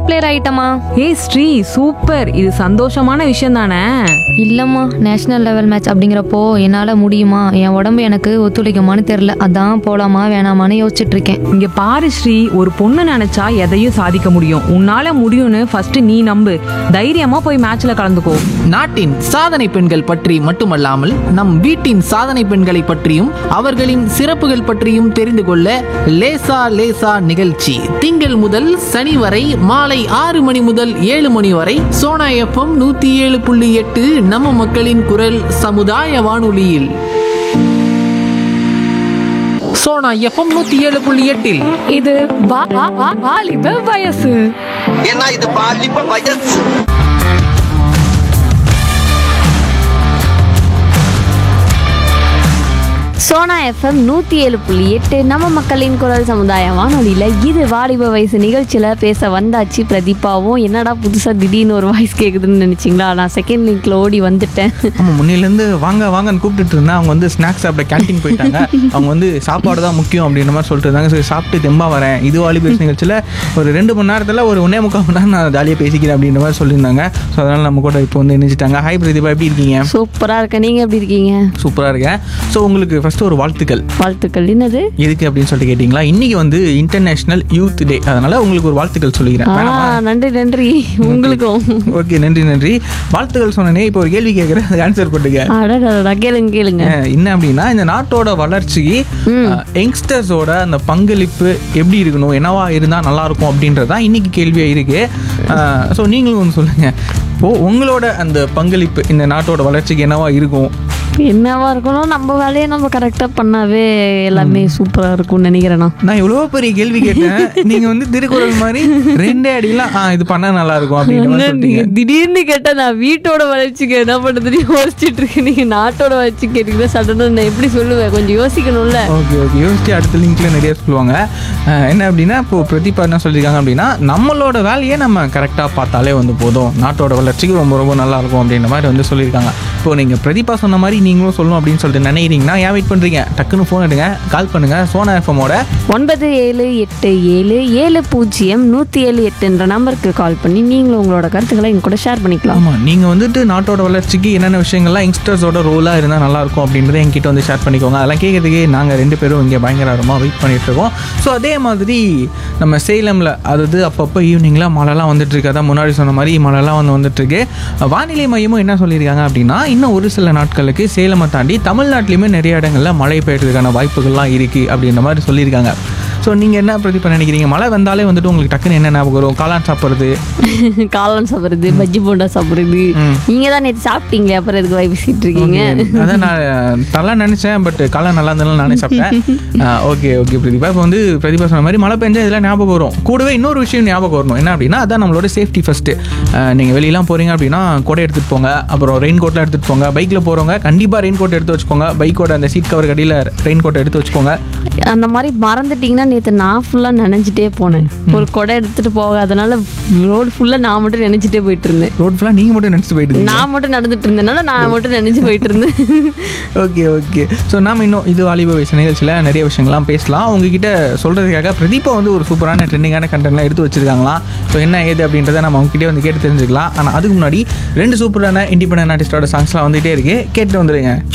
Cricket player ஆயிட்டமா ஏய் Sri super இது சந்தோஷமான விஷயம் தானே இல்லம்மா நேஷனல் லெவல் மேட்ச் அப்படிங்கிறப்போ என்னால முடியுமா என் உடம்பு எனக்கு ஒத்துழைக்குமான்னு தெரியல அதான் போலாமா வேணாமான்னு யோசிச்சுட்டு இருக்கேன் இங்க பாரு ஸ்ரீ ஒரு பொண்ணு நினைச்சா எதையும் சாதிக்க முடியும் உன்னால முடியும்னு ஃபர்ஸ்ட் நீ நம்பு தைரியமா போய் மேட்ச்ல கலந்துக்கோ நாட்டின் சாதனை பெண்கள் பற்றி மட்டுமல்லாமல் நம் வீட்டின் சாதனை பெண்களை பற்றியும் அவர்களின் சிறப்புகள் பற்றியும் தெரிந்து கொள்ள லேசா லேசா நிகழ்ச்சி திங்கள் முதல் சனி வரை மாலை ஆறு மணி முதல் ஏழு மணி வரை சோனா எஃப்எம் நூத்தி ஏழு புள்ளி எட்டு நம்ம மக்களின் குரல் சமுதாய வானொலியில் சோனா எஃப்எம் நூத்தி ஏழு புள்ளி எட்டில் இது வாலிப வயசு ஏன்னா இது பாலிப்ப வயசு சோனா எஃப்எம் நூற்றி ஏழு புள்ளி எட்டு நம்ம மக்களின் குரல் சமுதாய வானொலியில் இது வாலிப வயசு நிகழ்ச்சியில் பேச வந்தாச்சு பிரதீபாவும் என்னடா புதுசாக திடீர்னு ஒரு வாய்ஸ் கேட்குதுன்னு நினச்சிங்களா நான் செகண்ட் லிங்க்ல ஓடி வந்துட்டேன் ஆமாம் முன்னிலேருந்து வாங்க வாங்கன்னு கூப்பிட்டுட்டு இருந்தேன் அவங்க வந்து ஸ்நாக்ஸ் சாப்பிட கேன்டீன் போயிட்டாங்க அவங்க வந்து சாப்பாடு தான் முக்கியம் அப்படின்ற மாதிரி சொல்லிட்டு இருந்தாங்க சரி சாப்பிட்டு தெம்பா வரேன் இது வாலிபேஸ் நிகழ்ச்சியில் ஒரு ரெண்டு மணி நேரத்தில் ஒரு ஒன்றே முக்கால் மணி நேரம் நான் ஜாலியாக பேசிக்கிறேன் அப்படின்ற மாதிரி சொல்லியிருந்தாங்க ஸோ அதனால் நம்ம கூட இப்போ வந்து இணைஞ்சிட்டாங்க ஹாய் பிரதீபா எப்படி இருக்கீங்க சூப்பராக இருக்கேன் நீங்கள் எப்படி இருக்கீங்க சூப்பராக இருக்கேன் ஸோ உங்களுக்கு ஃபஸ்ட்டு ஒரு வாழ்த்துக்கள் வாழ்த்துக்கள் என்னது எதுக்கு அப்படின்னு சொல்லிட்டு கேட்டிங்களா இன்னைக்கு வந்து இன்டர்நேஷனல் யூத் டே அதனால் உங்களுக்கு ஒரு வாழ்த்துக்கள் சொல்லிக்கிறேன் ஆ வேணாமா? நன்றி நன்றி உங்களுக்கும் ஓகே நன்றி நன்றி வாழ்த்துக்கள் சொன்னனே இப்போ ஒரு கேள்வி கேட்குறேன் ஆன்சர் பண்ணுங்க அடடா கேளுங்க கேளுங்க அஹ் என்ன அப்படின்னா இந்த நாட்டோட வளர்ச்சிக்கு யங்ஸ்டர்ஸோட அந்த பங்களிப்பு எப்படி இருக்கணும் என்னவா இருந்தால் நல்லா இருக்கும் அப்படின்றது தான் இன்னைக்கு கேள்வியாக இருக்கு ஸோ நீங்களும் ஒன்று சொல்லுங்க இப்போ உங்களோட அந்த பங்களிப்பு இந்த நாட்டோட வளர்ச்சிக்கு என்னவா இருக்கும் என்னவா இருக்கணும் நம்ம வேலையை நம்ம கரெக்டாக பண்ணாவே எல்லாமே சூப்பராக இருக்கும்னு நினைக்கிறேன் நான் நான் எவ்வளோ பெரிய கேள்வி கேட்டேன் நீங்க வந்து திருக்குறள் மாதிரி ரெண்டே அடிலாம் ஆ இது பண்ணா நல்லா இருக்கும் அப்படின்ற மாதிரி என்ன சொல்லிட்டீங்க நீங்க திடீர்னு கேட்டா நான் வீட்டோட வளர்ச்சிக்கு என்ன பண்றதுன்னு யோசிச்சுட்டு இருக்கேன் நீங்க நாட்டோட வளர்ச்சி கேட்டீங்கன்னா சடனா நான் எப்படி சொல்லுவேன் கொஞ்சம் யோசிக்கணும்ல ஓகே ஓகே யோசிச்சு அடுத்த லிங்க்ல நிறைய சொல்லுவாங்க அஹ் என்ன அப்படின்னா இப்போ பிரதீபா என்ன சொல்லியிருக்காங்க அப்படின்னா நம்மளோட வேலையை நம்ம கரெக்டாக பார்த்தாலே வந்து போதும் நாட்டோட வளர்ச்சிக்கு ரொம்ப ரொம்ப நல்லா இருக்கும் அப்படின்ற மாதிரி வந்து சொல்லியிருக்காங்க இப்போ நீங்கள் பிரதீபா சொன்ன மாதிரி நீங்களும் சொல்லணும் அப்படின்னு சொல்லிட்டு நினைக்கிறீங்கன்னா ஏன் வெயிட் பண்ணுறீங்க டக்குன்னு ஃபோன் எடுங்க கால் பண்ணுங்க சோனா எஃப்எம்மோட ஒன்பது ஏழு எட்டு ஏழு ஏழு பூஜ்ஜியம் நூற்றி ஏழு எட்டுன்ற நம்பருக்கு கால் பண்ணி நீங்களும் உங்களோட கருத்துக்களை எங்க கூட ஷேர் பண்ணிக்கலாம் ஆமாம் நீங்கள் வந்துட்டு நாட்டோட வளர்ச்சிக்கு என்னென்ன விஷயங்கள்லாம் யங்ஸ்டர்ஸோட ரோலாக இருந்தால் நல்லாயிருக்கும் அப்படின்றத என்கிட்ட வந்து ஷேர் பண்ணிக்கோங்க அதெல்லாம் கேட்கறதுக்கே நாங்கள் ரெண்டு பேரும் இங்கே பயங்கரமாக வெயிட் பண்ணிட்டு இருக்கோம் ஸோ அதே மாதிரி நம்ம சேலமில் அதாவது அப்பப்போ ஈவினிங்கில் மழைலாம் வந்துட்டு இருக்கு அதான் முன்னாடி சொன்ன மாதிரி மழைலாம் வந்து வந்துட்டு இருக்கு வானிலை மையமும் என்ன சொல்லியிருக்காங்க அப்படின்னா இன்னும் ஒரு சில நாட்களுக்கு சேலமை தாண்டி தமிழ்நாட்டிலையுமே நிறைய இடங்களில் மழை பெய்யறதுக்கான வாய்ப்புகள்லாம் இருக்குது அப்படின்ற மாதிரி சொல்லியிருக்காங்க ஸோ நீங்கள் என்ன பிரதிப்பா நினைக்கிறீங்க மழை வந்தாலே வந்துட்டு உங்களுக்கு டக்குன்னு என்ன ஞாபகம் வரும் காளான் சாப்பிட்றது காளான் சாப்பிட்றது பஜ்ஜி போண்டா சாப்பிட்றது நீங்க தான் நேற்று சாப்பிட்டீங்களே அப்புறம் எதுக்கு வாய் பேசிட்டு இருக்கீங்க அதான் நான் நல்லா நினச்சேன் பட் காலம் நல்லா இருந்தாலும் நானே சாப்பிட்டேன் ஓகே ஓகே பிரதீபா இப்போ வந்து பிரதீபா சொன்ன மாதிரி மழை பெஞ்சா இதெல்லாம் ஞாபகம் வரும் கூடவே இன்னொரு விஷயம் ஞாபகம் வரணும் என்ன அப்படின்னா அதான் நம்மளோட சேஃப்டி ஃபஸ்ட்டு நீங்கள் வெளியெல்லாம் போகிறீங்க அப்படின்னா கொடை எடுத்துகிட்டு போங்க அப்புறம் ரெயின் கோட்லாம் எடுத்துகிட்டு போங்க பைக்கில் போகிறவங்க கண்டிப்பாக ரெயின் கோட் எடுத்து வச்சுக்கோங்க பைக்கோட அந்த சீட் கவர் கடியில் ரெயின் கோட்டை எடுத்து வச்சுக்கோங்க அந்த மாதிரி மறந்துட்டீங்கன்னா நேற்று நான் ஃபுல்லாக நினைஞ்சிட்டே போனேன் ஒரு கொடை எடுத்துட்டு போகாதனால ரோடு ஃபுல்லாக நான் மட்டும் நினைச்சிட்டே போயிட்டு இருந்தேன் ரோட் ஃபுல்லாக நீங்கள் மட்டும் நினச்சிட்டு போயிட்டு நான் மட்டும் நடந்துட்டு இருந்தேனால நான் மட்டும் நினைச்சு போயிட்டு இருந்தேன் ஓகே ஓகே ஸோ நாம இன்னும் இது வாலிப வயசு நிகழ்ச்சியில் நிறைய விஷயங்கள்லாம் பேசலாம் உங்ககிட்ட சொல்கிறதுக்காக பிரதீபா வந்து ஒரு சூப்பரான ட்ரெண்டிங்கான கண்டென்ட்லாம் எடுத்து வச்சிருக்காங்களாம் ஸோ என்ன ஏது அப்படின்றத நம்ம அவங்ககிட்டே வந்து கேட்டு தெரிஞ்சுக்கலாம் ஆனால் அதுக்கு முன்னாடி ரெண்டு சூப்பரான இண்டிபெண்டன்ட் ஆர்டிஸ்டோட சாங்ஸ்லாம் வந்துகிட்டே இருக்கு கேட்டு வந்துடுங்க